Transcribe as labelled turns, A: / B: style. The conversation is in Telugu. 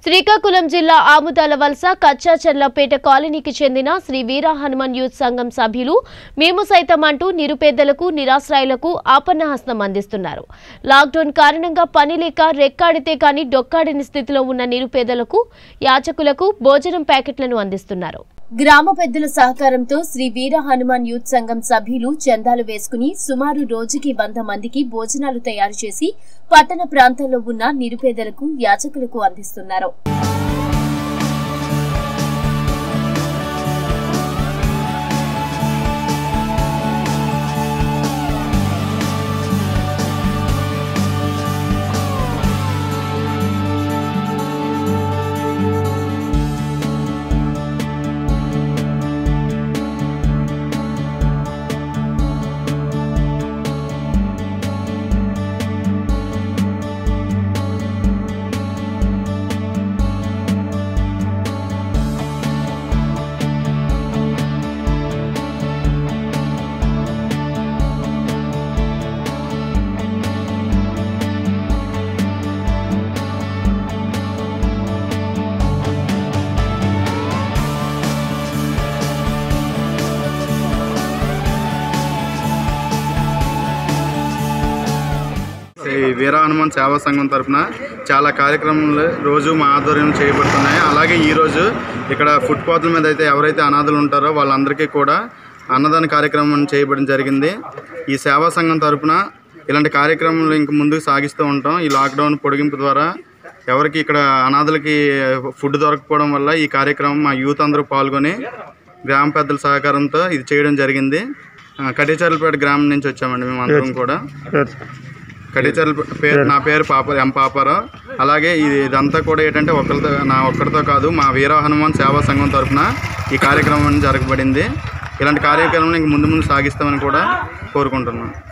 A: శ్రీకాకుళం జిల్లా ఆముదాల వలస కచ్చాచర్లపేట కాలనీకి చెందిన శ్రీ వీర హనుమాన్ యూత్ సంఘం సభ్యులు మేము సైతం అంటూ నిరుపేదలకు నిరాశ్రయులకు ఆపన్నహస్తం అందిస్తున్నారు లాక్డౌన్ కారణంగా పని లేక రెక్కాడితే కానీ డొక్కాడని స్థితిలో ఉన్న నిరుపేదలకు యాచకులకు భోజనం ప్యాకెట్లను అందిస్తున్నారు గ్రామ పెద్దల సహకారంతో శ్రీ వీర హనుమాన్ యూత్ సంఘం సభ్యులు చందాలు వేసుకుని సుమారు రోజుకి వంద మందికి భోజనాలు తయారు చేసి పట్టణ ప్రాంతాల్లో ఉన్న నిరుపేదలకు యాచకులకు అందిస్తున్నారు
B: ఈ వీర హనుమాన్ సేవా సంఘం తరపున చాలా కార్యక్రమాలు రోజు మా ఆధ్వర్యంలో చేయబడుతున్నాయి అలాగే ఈరోజు ఇక్కడ ఫుట్పాత్ల మీద అయితే ఎవరైతే అనాథలు ఉంటారో వాళ్ళందరికీ కూడా అన్నదాన కార్యక్రమం చేయబడడం జరిగింది ఈ సేవా సంఘం తరపున ఇలాంటి కార్యక్రమాలు ఇంక ముందుకు సాగిస్తూ ఉంటాం ఈ లాక్డౌన్ పొడిగింపు ద్వారా ఎవరికి ఇక్కడ అనాథలకి ఫుడ్ దొరకపోవడం వల్ల ఈ కార్యక్రమం మా యూత్ అందరూ పాల్గొని గ్రామ పెద్దల సహకారంతో ఇది చేయడం జరిగింది ఆ, కటిచర్లపేట గ్రామం నుంచి వచ్చామండి మేము అందరం కూడా కటిచర్ల పేరు నా పేరు పాప ఎం పాపారావు అలాగే ఇది ఇదంతా కూడా ఏంటంటే ఒకరితో నా ఒక్కరితో కాదు మా వీర హనుమాన్ సేవా సంఘం తరఫున ఈ కార్యక్రమం జరగబడింది ఇలాంటి కార్యక్రమం ఇంక ముందు ముందు సాగిస్తామని కూడా కోరుకుంటున్నాను